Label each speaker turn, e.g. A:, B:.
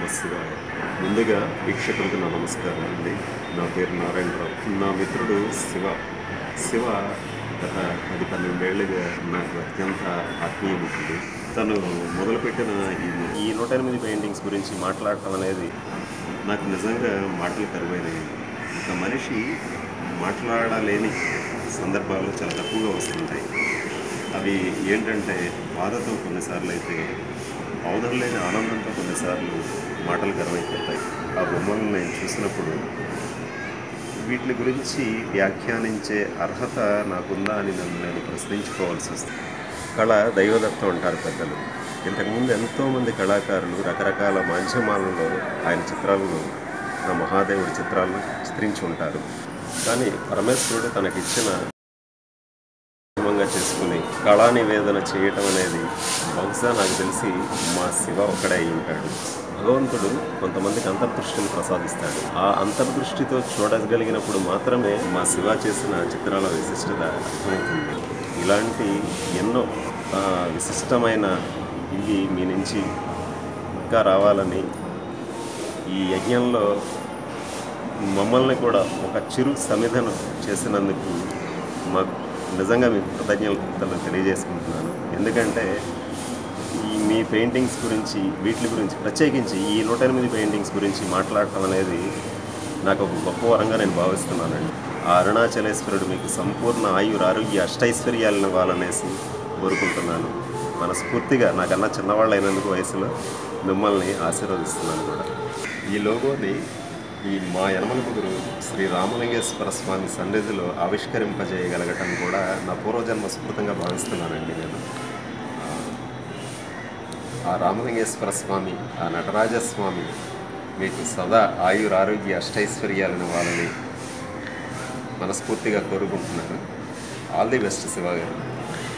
A: శివాయ ముందుగా వీక్షకులకు నా నమస్కారం అండి నా పేరు నారాయణరావు నా మిత్రుడు శివ శివ గత పది పన్నెండేళ్లుగా నాకు అత్యంత ఆత్మీయమిత్రుడు తను మొదలుపెట్టిన ఈ ఈ నూట ఎనిమిది పెయింటింగ్స్ గురించి మాట్లాడటం అనేది నాకు నిజంగా మాటలు కరువైనవి ఒక మనిషి మాట్లాడలేని సందర్భాలు చాలా తక్కువగా వస్తుంటాయి అవి ఏంటంటే బాధతో కొన్నిసార్లు అయితే అవధం లేని ఆనందంతో కొన్నిసార్లు మాటలు కరువైపోతాయి ఆ బొమ్మలను నేను చూసినప్పుడు వీటి గురించి వ్యాఖ్యానించే అర్హత నాకుందా అని నన్ను నేను ప్రశ్నించుకోవాల్సి వస్తుంది కళ దైవదత్తం అంటారు పెద్దలు ఇంతకుముందు ఎంతోమంది కళాకారులు రకరకాల మాధ్యమాలలో ఆయన చిత్రాలను ఆ మహాదేవుడి చిత్రాలను చిత్రించి ఉంటారు కానీ పరమేశ్వరుడు తనకిచ్చిన ధర్మంగా చేసుకుని కళా నివేదన చేయటం అనేది బహుశా నాకు తెలిసి మా శివ ఒక్కడే అయి ఉంటాడు భగవంతుడు కొంతమందికి అంతర్దృష్టిని ప్రసాదిస్తాడు ఆ అంతర్దృష్టితో చూడగలిగినప్పుడు మాత్రమే మా శివ చేసిన చిత్రాల విశిష్టత అర్థమవుతుంది ఇలాంటి ఎన్నో ఆ, విశిష్టమైన ఇవి మీ నుంచి ఇంకా రావాలని ఈ యజ్ఞంలో మమ్మల్ని కూడా ఒక చిరు సమిధను చేసినందుకు మాకు నిజంగా మీకు కృతజ్ఞతలు తెలియజేసుకుంటున్నాను ఎందుకంటే ఈ మీ పెయింటింగ్స్ గురించి వీటి గురించి ప్రత్యేకించి ఈ నూట ఎనిమిది పెయింటింగ్స్ గురించి మాట్లాడటం అనేది నాకు ఒక గొప్ప వరంగా నేను భావిస్తున్నానండి ఆ అరుణాచలేశ్వరుడు మీకు సంపూర్ణ ఆయుర ఆరోగ్య అష్టైశ్వర్యాలను ఇవ్వాలనేసి కోరుకుంటున్నాను మనస్ఫూర్తిగా నాకన్నా చిన్నవాళ్ళు అయినందుకు వయసులో మిమ్మల్ని ఆశీర్వదిస్తున్నాను కూడా ఈ లోగోని ఈ మా యనమల గురు శ్రీ రామలింగేశ్వర స్వామి సన్నిధిలో ఆవిష్కరింపజేయగలగటం కూడా నా పూర్వజన్మ స్ఫూర్తంగా భావిస్తున్నానండి నేను ఆ రామలింగేశ్వర స్వామి ఆ నటరాజస్వామి మీకు సదా ఆయుర ఆరోగ్య అష్టైశ్వర్యాలను ఇవ్వాలని మనస్ఫూర్తిగా కోరుకుంటున్నాను ఆల్ ది బెస్ట్ శివ గారు